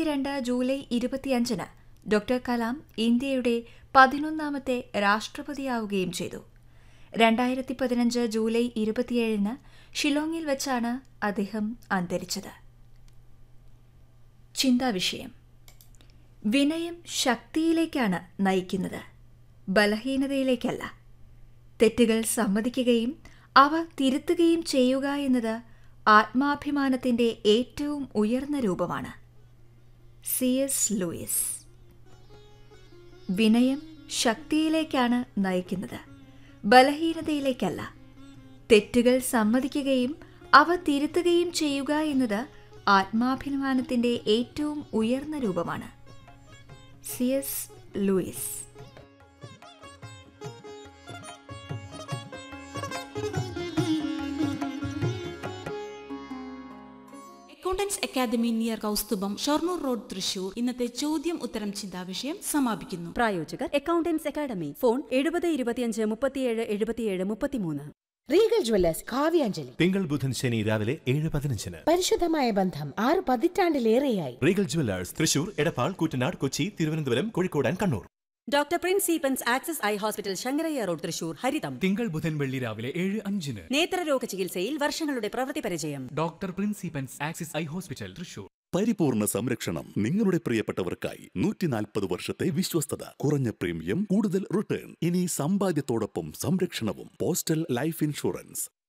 എൺപത്തിരണ്ട് ജൂലൈ ഇരുപത്തിയഞ്ചിന് ഡോക്ടർ കലാം ഇന്ത്യയുടെ പതിനൊന്നാമത്തെ രാഷ്ട്രപതിയാവുകയും ചെയ്തു രണ്ടായിരത്തി പതിനഞ്ച് ജൂലൈ ഇരുപത്തിയേഴിന് ഷിലോങ്ങിൽ വെച്ചാണ് അദ്ദേഹം അന്തരിച്ചത് ചിന്താവിഷയം വിനയം ശക്തിയിലേക്കാണ് നയിക്കുന്നത് ബലഹീനതയിലേക്കല്ല തെറ്റുകൾ സമ്മതിക്കുകയും അവ തിരുത്തുകയും ചെയ്യുക എന്നത് ആത്മാഭിമാനത്തിന്റെ ഏറ്റവും ഉയർന്ന രൂപമാണ് സി എസ് ലൂയിസ് വിനയം ശക്തിയിലേക്കാണ് നയിക്കുന്നത് ബലഹീനതയിലേക്കല്ല തെറ്റുകൾ സമ്മതിക്കുകയും അവ തിരുത്തുകയും ചെയ്യുക എന്നത് ആത്മാഭിമാനത്തിന്റെ ഏറ്റവും ഉയർന്ന രൂപമാണ് C S Louis accountants academy near Kausthubham Shoranur road Thrissur ഇന്നത്തെ ചോദ്യം ഉത്തരം ചിന്താവിഷയം സമാപിക്കുന്നു പ്രായോജകർ അക്കൗണ്ടൻസ് അക്കാദമി ഫോൺ എഴുപത് ഇരുപത്തിയഞ്ച് മുപ്പത്തിയേഴ് എഴുപത്തിയേഴ് മുപ്പത്തിമൂന്ന് റീഗൽ ജ്വല്ലേഴ്സ് കാവ്യാഞ്ജലി തിങ്കൾ ബുധൻ ശനി രാവിലെ ഏഴ് പതിനഞ്ചിന് പരിശുദ്ധമായ ബന്ധം ആറ് പതിറ്റാണ്ടിലേറെയായി Regal Jewellers Thrissur Edappal Koottanad Kochi Thiruvananthapuram Kozhikode and Kannur doctor Prince സീപ്പൻസ് Axis Eye Hospital Sankarayya road Thrissur ഹരിതം തിങ്കൾ ബുധൻ വെള്ളി രാവിലെ ഏഴ് അഞ്ചിന് നേത്രരോഗ ചികിത്സയിൽ വർഷങ്ങളുടെ പ്രവൃത്തി പരിചയം ഡോക്ടർ പ്രിൻസിപ്പൻസ് ആക്സിസ് ഐ ഹോസ്പിറ്റൽ തൃശൂർ പരിപൂർണ സംരക്ഷണം നിങ്ങളുടെ പ്രിയപ്പെട്ടവർക്കായി നൂറ്റി നാൽപ്പത് വർഷത്തെ വിശ്വസ്തത കുറഞ്ഞ പ്രീമിയം കൂടുതൽ റിട്ടേൺ ഇനി സമ്പാദ്യത്തോടൊപ്പം സംരക്ഷണവും പോസ്റ്റൽ ലൈഫ് ഇൻഷുറൻസ്